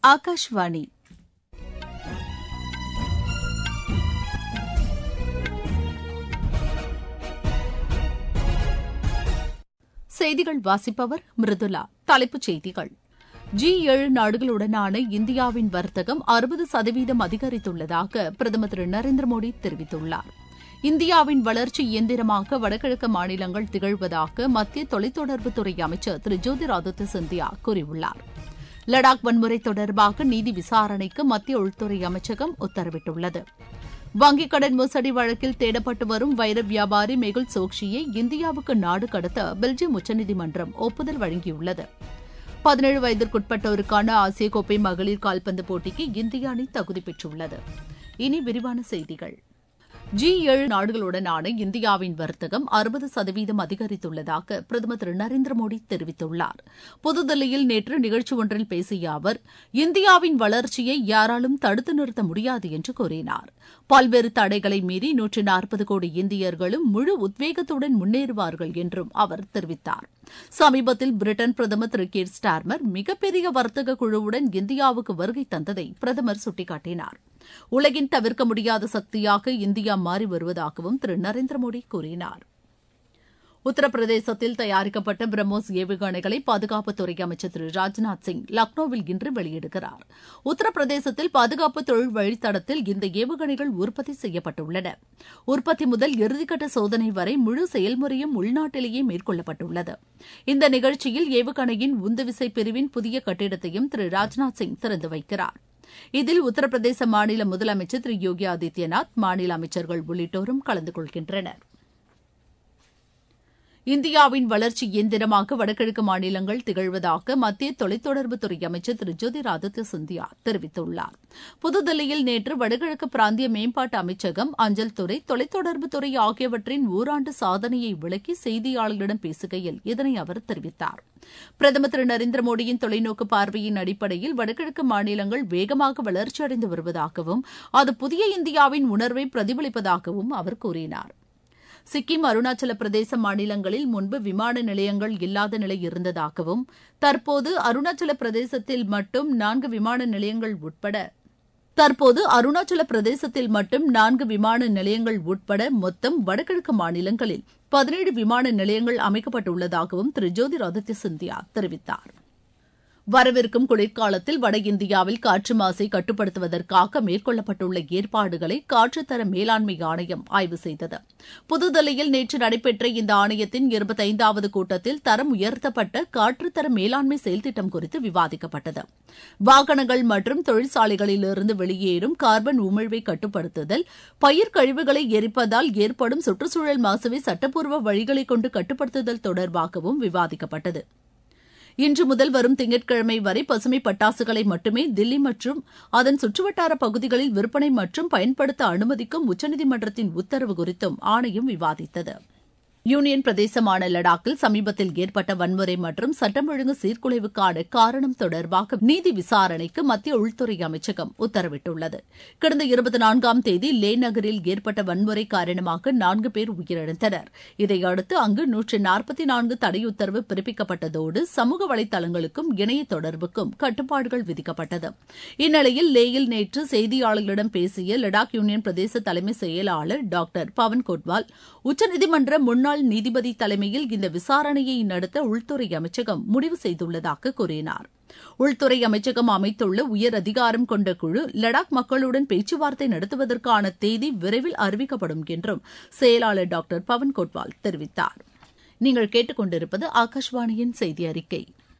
ஆகாஷ்வாணி செய்திகள் வாசிப்பவர் மிருதுலா தலைப்புச் செய்திகள் ஜி ஏழு நாடுகளுடனான இந்தியாவின் வர்த்தகம் அறுபது சதவீதம் அதிகரித்துள்ளதாக பிரதமர் திரு நரேந்திர மோடி தெரிவித்துள்ளார் இந்தியாவின் வளர்ச்சி இயந்திரமாக வடகிழக்கு மாநிலங்கள் திகழ்வதாக மத்திய தொலைத்தொடர்புத்துறை அமைச்சர் திரு ஜோதிராதித்ய சிந்தியா கூறியுள்ளார் லடாக் வன்முறை தொடர்பாக நீதி விசாரணைக்கு மத்திய உள்துறை அமைச்சகம் உத்தரவிட்டுள்ளது வங்கிக் கடன் மோசடி வழக்கில் தேடப்பட்டு வரும் வைர வியாபாரி மெகுல் சோக்ஷியை இந்தியாவுக்கு நாடு கடத்த பெல்ஜியம் உச்சநீதிமன்றம் ஒப்புதல் வழங்கியுள்ளது பதினேழு வயதிற்குட்பட்டோருக்கான ஆசிய கோப்பை மகளிர் கால்பந்து போட்டிக்கு இந்திய அணி தகுதி பெற்றுள்ளது இனி விரிவான செய்திகள் ஜி ஏழு நாடுகளுடனான இந்தியாவின் வர்த்தகம் அறுபது சதவீதம் அதிகரித்துள்ளதாக பிரதமர் திரு நரேந்திர மோடி தெரிவித்துள்ளார் புதுதில்லியில் நேற்று நிகழ்ச்சி ஒன்றில் பேசிய அவர் இந்தியாவின் வளர்ச்சியை யாராலும் தடுத்து நிறுத்த முடியாது என்று கூறினார் பல்வேறு தடைகளை மீறி நூற்று நாற்பது கோடி இந்தியர்களும் முழு உத்வேகத்துடன் முன்னேறுவார்கள் என்றும் அவர் தெரிவித்தார் சமீபத்தில் பிரிட்டன் பிரதமர் திரு கீர் ஸ்டார்மர் மிகப்பெரிய வர்த்தக குழுவுடன் இந்தியாவுக்கு வருகை தந்ததை பிரதமர் சுட்டிக்காட்டினார் உலகின் தவிர்க்க முடியாத சக்தியாக இந்தியா மாறி வருவதாகவும் திரு நரேந்திர மோடி கூறினார் உத்தரப்பிரதேசத்தில் தயாரிக்கப்பட்ட பிரம்மோஸ் ஏவுகணைகளை பாதுகாப்புத்துறை அமைச்சர் திரு ராஜ்நாத் சிங் லக்னோவில் இன்று வெளியிடுகிறார் உத்தரப்பிரதேசத்தில் பாதுகாப்பு தொழில் வழித்தடத்தில் இந்த ஏவுகணைகள் உற்பத்தி செய்யப்பட்டுள்ளன உற்பத்தி முதல் இறுதிக்கட்ட சோதனை வரை முழு செயல்முறையும் உள்நாட்டிலேயே மேற்கொள்ளப்பட்டுள்ளது இந்த நிகழ்ச்சியில் ஏவுகணையின் உந்துவிசை பிரிவின் புதிய கட்டிடத்தையும் திரு ராஜ்நாத் சிங் திறந்து வைக்கிறார் இதில் உத்தரப்பிரதேச மாநில முதலமைச்சர் திரு யோகி ஆதித்யநாத் மாநில அமைச்சர்கள் உள்ளிட்டோரும் கலந்து கொள்கின்றனர் இந்தியாவின் வளர்ச்சி இயந்திரமாக வடகிழக்கு மாநிலங்கள் திகழ்வதாக மத்திய தொலைத்தொடர்புத்துறை அமைச்சர் திரு ஜோதிராதித்ய சிந்தியா தெரிவித்துள்ளார் புதுதில்லியில் நேற்று வடகிழக்கு பிராந்திய மேம்பாட்டு அமைச்சகம் அஞ்சல் துறை தொலைத்தொடர்புத்துறை ஆகியவற்றின் ஓராண்டு சாதனையை விளக்கி செய்தியாளர்களிடம் பேசுகையில் இதனை அவர் தெரிவித்தார் பிரதமர் திரு நரேந்திர மோடியின் தொலைநோக்கு பார்வையின் அடிப்படையில் வடகிழக்கு மாநிலங்கள் வேகமாக வளர்ச்சியடைந்து வருவதாகவும் அது புதிய இந்தியாவின் உணர்வை பிரதிபலிப்பதாகவும் அவர் கூறினார் சிக்கிம் அருணாச்சல பிரதேச மாநிலங்களில் முன்பு விமான நிலையங்கள் இல்லாத நிலை இருந்ததாகவும் தற்போது அருணாச்சல பிரதேசத்தில் மட்டும் நான்கு விமான நிலையங்கள் உட்பட தற்போது அருணாச்சல பிரதேசத்தில் மட்டும் நான்கு விமான நிலையங்கள் உட்பட மொத்தம் வடகிழக்கு மாநிலங்களில் பதினேழு விமான நிலையங்கள் அமைக்கப்பட்டுள்ளதாகவும் திரு ஜோதிராதித்ய சிந்தியா தெரிவித்தார் வரவிருக்கும் குளிர்காலத்தில் வட இந்தியாவில் காற்று மாசை கட்டுப்படுத்துவதற்காக மேற்கொள்ளப்பட்டுள்ள ஏற்பாடுகளை காற்றுத்தர மேலாண்மை ஆணையம் ஆய்வு செய்தது புதுதில்லியில் நேற்று நடைபெற்ற இந்த ஆணையத்தின் இருபத்தைந்தாவது கூட்டத்தில் தரம் உயர்த்தப்பட்ட காற்றுத்தர மேலாண்மை செயல்திட்டம் குறித்து விவாதிக்கப்பட்டது வாகனங்கள் மற்றும் தொழிற்சாலைகளிலிருந்து வெளியேறும் கார்பன் உமிழ்வை கட்டுப்படுத்துதல் பயிர் கழிவுகளை எரிப்பதால் ஏற்படும் சுற்றுச்சூழல் மாசுவை சட்டப்பூர்வ வழிகளை கொண்டு கட்டுப்படுத்துதல் தொடர்பாகவும் விவாதிக்கப்பட்டது இன்று முதல் வரும் திங்கட்கிழமை வரை பசுமை பட்டாசுகளை மட்டுமே தில்லி மற்றும் அதன் சுற்றுவட்டார பகுதிகளில் விற்பனை மற்றும் பயன்படுத்த அனுமதிக்கும் உச்சநீதிமன்றத்தின் உத்தரவு குறித்தும் ஆணையம் விவாதித்தது யூனியன் பிரதேசமான லடாக்கில் சமீபத்தில் ஏற்பட்ட வன்முறை மற்றும் சட்டம் ஒழுங்கு சீர்குலைவுக்கான காரணம் தொடர்பாக நீதி விசாரணைக்கு மத்திய உள்துறை அமைச்சகம் உத்தரவிட்டுள்ளது கடந்த இருபத்தி நான்காம் தேதி லே நகரில் ஏற்பட்ட வன்முறை காரணமாக நான்கு பேர் உயிரிழந்தனர் இதையடுத்து அங்கு நூற்று நாற்பத்தி நான்கு தடையுத்தரவு பிறப்பிக்கப்பட்டதோடு சமூக வலைதளங்களுக்கும் இணைய தொடர்புக்கும் கட்டுப்பாடுகள் விதிக்கப்பட்டது இந்நிலையில் லேயில் நேற்று செய்தியாளர்களிடம் பேசிய லடாக் யூனியன் பிரதேச தலைமை செயலாளர் டாக்டர் பவன் கோட்வால் உச்சநீதிமன்ற முன்னாள் முன்னாள் நீதிபதி தலைமையில் இந்த விசாரணையை நடத்த உள்துறை அமைச்சகம் முடிவு செய்துள்ளதாக கூறினார் உள்துறை அமைச்சகம் அமைத்துள்ள உயர் அதிகாரம் கொண்ட குழு லடாக் மக்களுடன் பேச்சுவார்த்தை நடத்துவதற்கான தேதி விரைவில் அறிவிக்கப்படும் என்றும் செயலாளர் டாக்டர் பவன் கோட்வால் தெரிவித்தார் நீங்கள் கேட்டுக்கொண்டிருப்பது ஆகாஷ்வாணியின் செய்தி அறிக்கை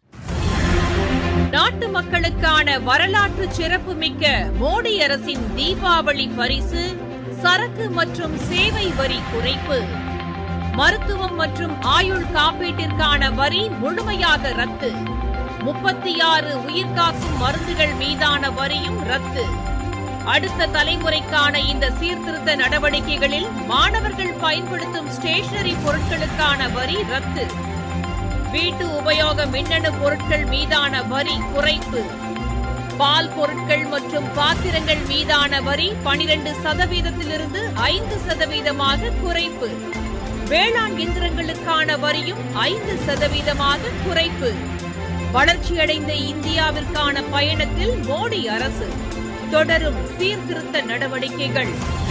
நாட்டு மக்களுக்கான வரலாற்று சிறப்புமிக்க மோடி அரசின் தீபாவளி பரிசு சரக்கு மற்றும் சேவை வரி குறைப்பு மருத்துவம் மற்றும் ஆயுள் காப்பீட்டிற்கான வரி முழுமையாக ரத்து முப்பத்தி ஆறு உயிர்காக்கும் மருந்துகள் மீதான வரியும் ரத்து அடுத்த தலைமுறைக்கான இந்த சீர்திருத்த நடவடிக்கைகளில் மாணவர்கள் பயன்படுத்தும் ஸ்டேஷனரி பொருட்களுக்கான வரி ரத்து வீட்டு உபயோக மின்னணு பொருட்கள் மீதான வரி குறைப்பு பால் பொருட்கள் மற்றும் பாத்திரங்கள் மீதான வரி பனிரெண்டு சதவீதத்திலிருந்து ஐந்து சதவீதமாக குறைப்பு வேளாண் இயந்திரங்களுக்கான வரியும் ஐந்து சதவீதமாக குறைப்பு வளர்ச்சியடைந்த இந்தியாவிற்கான பயணத்தில் மோடி அரசு தொடரும் சீர்திருத்த நடவடிக்கைகள்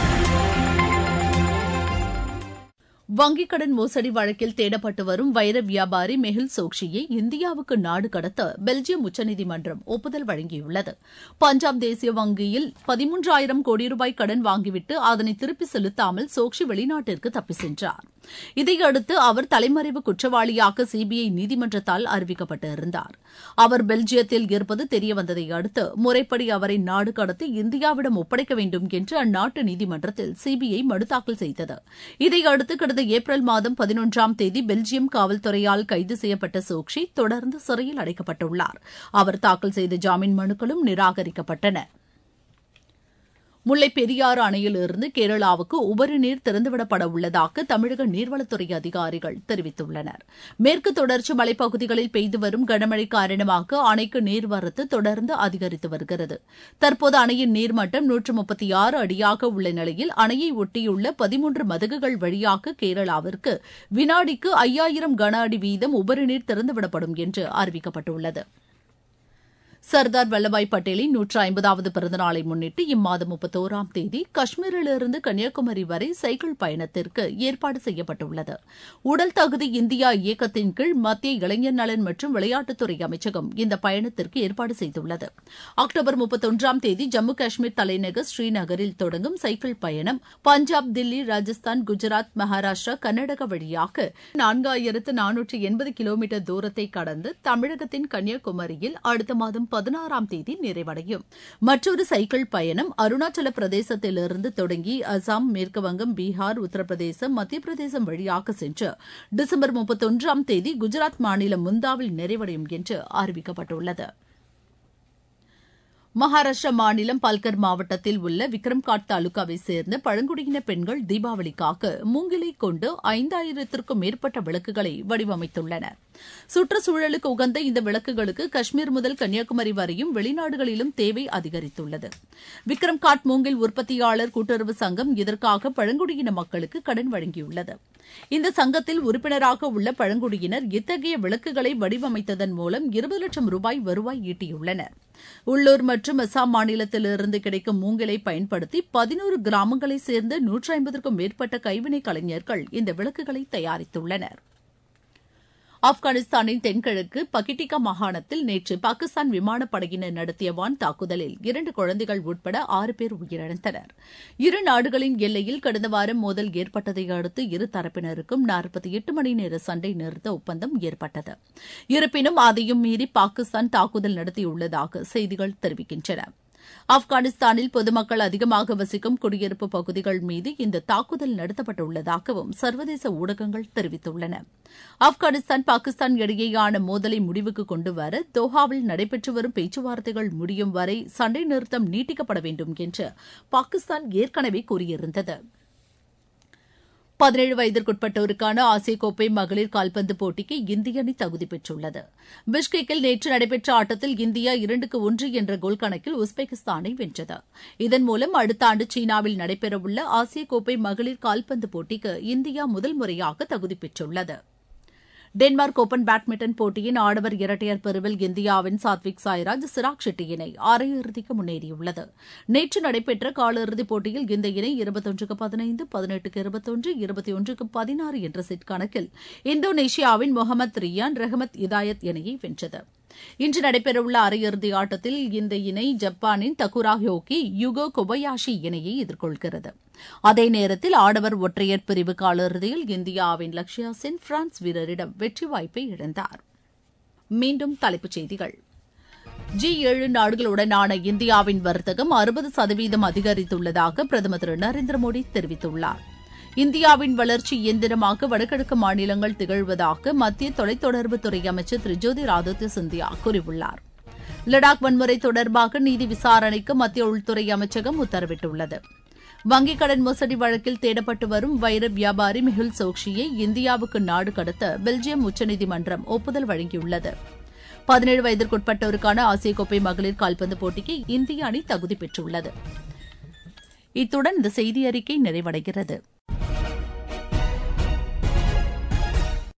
வங்கிக் கடன் மோசடி வழக்கில் தேடப்பட்டு வரும் வைர வியாபாரி மெஹுல் சோக்ஷியை இந்தியாவுக்கு நாடு கடத்த பெல்ஜியம் உச்சநீதிமன்றம் ஒப்புதல் வழங்கியுள்ளது பஞ்சாப் தேசிய வங்கியில் பதிமூன்றாயிரம் கோடி ரூபாய் கடன் வாங்கிவிட்டு அதனை திருப்பி செலுத்தாமல் சோக்ஷி வெளிநாட்டிற்கு தப்பி சென்றார் இதையடுத்து அவர் தலைமறைவு குற்றவாளியாக சிபிஐ நீதிமன்றத்தால் அறிவிக்கப்பட்டிருந்தார் அவர் பெல்ஜியத்தில் இருப்பது தெரியவந்ததை அடுத்து முறைப்படி அவரை நாடு கடத்தி இந்தியாவிடம் ஒப்படைக்க வேண்டும் என்று அந்நாட்டு நீதிமன்றத்தில் சிபிஐ மனு தாக்கல் செய்தது இதையடுத்து கடந்த ஏப்ரல் மாதம் பதினொன்றாம் தேதி பெல்ஜியம் காவல்துறையால் கைது செய்யப்பட்ட சோக்ஷி தொடர்ந்து சிறையில் அடைக்கப்பட்டுள்ளார் அவர் தாக்கல் செய்த ஜாமீன் மனுக்களும் நிராகரிக்கப்பட்டன முல்லைப் பெரியாறு அணையிலிருந்து கேரளாவுக்கு உபரி நீர் திறந்துவிடப்பட உள்ளதாக தமிழக நீர்வளத்துறை அதிகாரிகள் தெரிவித்துள்ளனர் மேற்கு தொடர்ச்சி மலைப்பகுதிகளில் பெய்து வரும் கனமழை காரணமாக அணைக்கு நீர்வரத்து தொடர்ந்து அதிகரித்து வருகிறது தற்போது அணையின் நீர்மட்டம் நூற்று முப்பத்தி ஆறு அடியாக உள்ள நிலையில் அணையை ஒட்டியுள்ள பதிமூன்று மதகுகள் வழியாக கேரளாவிற்கு வினாடிக்கு ஐயாயிரம் கன அடி வீதம் உபரி நீர் திறந்துவிடப்படும் என்று அறிவிக்கப்பட்டுள்ளது சர்தார் வல்லபாய் பட்டேலின் நூற்று ஐம்பதாவது பிறந்த நாளை முன்னிட்டு இம்மாதம் முப்பத்தோராம் தேதி காஷ்மீரிலிருந்து கன்னியாகுமரி வரை சைக்கிள் பயணத்திற்கு ஏற்பாடு செய்யப்பட்டுள்ளது உடல் தகுதி இந்தியா இயக்கத்தின் கீழ் மத்திய இளைஞர் நலன் மற்றும் விளையாட்டுத்துறை அமைச்சகம் இந்த பயணத்திற்கு ஏற்பாடு செய்துள்ளது அக்டோபர் முப்பத்தொன்றாம் தேதி ஜம்மு காஷ்மீர் தலைநகர் ஸ்ரீநகரில் தொடங்கும் சைக்கிள் பயணம் பஞ்சாப் தில்லி ராஜஸ்தான் குஜராத் மகாராஷ்டிரா கர்நாடகா வழியாக நான்காயிரத்து நானூற்று எண்பது கிலோமீட்டர் தூரத்தை கடந்து தமிழகத்தின் கன்னியாகுமரியில் அடுத்த மாதம் பதினாறாம் தேதி நிறைவடையும் மற்றொரு சைக்கிள் பயணம் அருணாச்சல பிரதேசத்திலிருந்து தொடங்கி அசாம் மேற்குவங்கம் பீகார் உத்தரப்பிரதேசம் மத்திய பிரதேசம் வழியாக சென்று டிசம்பர் முப்பத்தொன்றாம் தேதி குஜராத் மாநிலம் முந்தாவில் நிறைவடையும் என்று அறிவிக்கப்பட்டுள்ளது மகாராஷ்டிரா மாநிலம் பல்கர் மாவட்டத்தில் உள்ள விக்ரம்காட் தாலுகாவை சேர்ந்த பழங்குடியின பெண்கள் தீபாவளிக்காக மூங்கிலை கொண்டு ஐந்தாயிரத்திற்கும் மேற்பட்ட விளக்குகளை வடிவமைத்துள்ளனர் சுற்றுச்சூழலுக்கு உகந்த இந்த விளக்குகளுக்கு காஷ்மீர் முதல் கன்னியாகுமரி வரையும் வெளிநாடுகளிலும் தேவை அதிகரித்துள்ளது விக்ரம்காட் மூங்கில் உற்பத்தியாளர் கூட்டுறவு சங்கம் இதற்காக பழங்குடியின மக்களுக்கு கடன் வழங்கியுள்ளது இந்த சங்கத்தில் உறுப்பினராக உள்ள பழங்குடியினர் இத்தகைய விளக்குகளை வடிவமைத்ததன் மூலம் இருபது லட்சம் ரூபாய் வருவாய் ஈட்டியுள்ளனர் உள்ளூர் மற்றும் அசாம் மாநிலத்திலிருந்து கிடைக்கும் மூங்கிலை பயன்படுத்தி பதினோரு கிராமங்களைச் சேர்ந்த நூற்றி ஐம்பதற்கும் மேற்பட்ட கைவினை கலைஞர்கள் இந்த விளக்குகளை தயாரித்துள்ளனர் ஆப்கானிஸ்தானின் தென்கிழக்கு பகிட்டிகா மாகாணத்தில் நேற்று பாகிஸ்தான் விமானப்படையினர் நடத்திய வான் தாக்குதலில் இரண்டு குழந்தைகள் உட்பட ஆறு பேர் உயிரிழந்தனர் இரு நாடுகளின் எல்லையில் கடந்த வாரம் மோதல் ஏற்பட்டதை அடுத்து இரு தரப்பினருக்கும் நாற்பத்தி எட்டு மணி நேர சண்டை நிறுத்த ஒப்பந்தம் ஏற்பட்டது இருப்பினும் அதையும் மீறி பாகிஸ்தான் தாக்குதல் நடத்தியுள்ளதாக செய்திகள் தெரிவிக்கின்றன ஆப்கானிஸ்தானில் பொதுமக்கள் அதிகமாக வசிக்கும் குடியிருப்பு பகுதிகள் மீது இந்த தாக்குதல் நடத்தப்பட்டுள்ளதாகவும் சர்வதேச ஊடகங்கள் தெரிவித்துள்ளன ஆப்கானிஸ்தான் பாகிஸ்தான் இடையேயான மோதலை முடிவுக்கு கொண்டுவர தோஹாவில் நடைபெற்று வரும் பேச்சுவார்த்தைகள் முடியும் வரை சண்டை நிறுத்தம் நீட்டிக்கப்பட வேண்டும் என்று பாகிஸ்தான் ஏற்கனவே கூறியிருந்தது பதினேழு வயதிற்குட்பட்டோருக்கான ஆசிய கோப்பை மகளிர் கால்பந்து போட்டிக்கு இந்திய அணி தகுதி பெற்றுள்ளது பிஷ்கெக்கில் நேற்று நடைபெற்ற ஆட்டத்தில் இந்தியா இரண்டுக்கு ஒன்று என்ற கோல் கணக்கில் உஸ்பெகிஸ்தானை வென்றது இதன் மூலம் அடுத்த ஆண்டு சீனாவில் நடைபெறவுள்ள ஆசிய கோப்பை மகளிர் கால்பந்து போட்டிக்கு இந்தியா முதல் முறையாக தகுதி பெற்றுள்ளது டென்மார்க் ஓபன் பேட்மிண்டன் போட்டியின் ஆடவர் இரட்டையர் பிரிவில் இந்தியாவின் சாத்விக் சாய்ராஜ் சிராக் ஷெட்டி இணை அரையிறுதிக்கு முன்னேறியுள்ளது நேற்று நடைபெற்ற காலிறுதிப் போட்டியில் இந்த இணை இருபத்தொன்றுக்கு பதினைந்து பதினெட்டுக்கு இருபத்தொன்று இருபத்தி ஒன்றுக்கு பதினாறு என்ற செட் கணக்கில் இந்தோனேஷியாவின் முகமது ரியான் ரஹமத் இதாயத் இணையை வென்றது இன்று நடைபெறவுள்ள அரையிறுதி ஆட்டத்தில் இந்த இணை ஜப்பானின் தகுரா ஹயோகி யுகோ கொபயாஷி இணையை எதிர்கொள்கிறது அதே நேரத்தில் ஆடவர் ஒற்றையர் பிரிவு காலிறுதியில் இந்தியாவின் லக்ஷயா சென் பிரான்ஸ் வீரரிடம் வெற்றி வாய்ப்பை இழந்தார் மீண்டும் தலைப்புச் செய்திகள் ஜி ஏழு நாடுகளுடனான இந்தியாவின் வர்த்தகம் அறுபது சதவீதம் அதிகரித்துள்ளதாக பிரதமர் திரு நரேந்திர மோடி தெரிவித்துள்ளார் இந்தியாவின் வளர்ச்சி இயந்திரமாக வடகிழக்கு மாநிலங்கள் திகழ்வதாக மத்திய தொலைத்தொடர்புத்துறை அமைச்சர் திரு ஜோதிர் ஆதித்ய சிந்தியா கூறியுள்ளார் லடாக் வன்முறை தொடர்பாக நீதி விசாரணைக்கு மத்திய உள்துறை அமைச்சகம் உத்தரவிட்டுள்ளது வங்கிக் கடன் மோசடி வழக்கில் தேடப்பட்டு வரும் வைர வியாபாரி மெஹுல் சோக்ஷியை இந்தியாவுக்கு நாடு கடத்த பெல்ஜியம் உச்சநீதிமன்றம் ஒப்புதல் வழங்கியுள்ளது பதினேழு வயதிற்குட்பட்டோருக்கான ஆசிய கோப்பை மகளிர் கால்பந்து போட்டிக்கு இந்திய அணி தகுதி பெற்றுள்ளது இத்துடன் இந்த செய்தி அறிக்கை நிறைவடைகிறது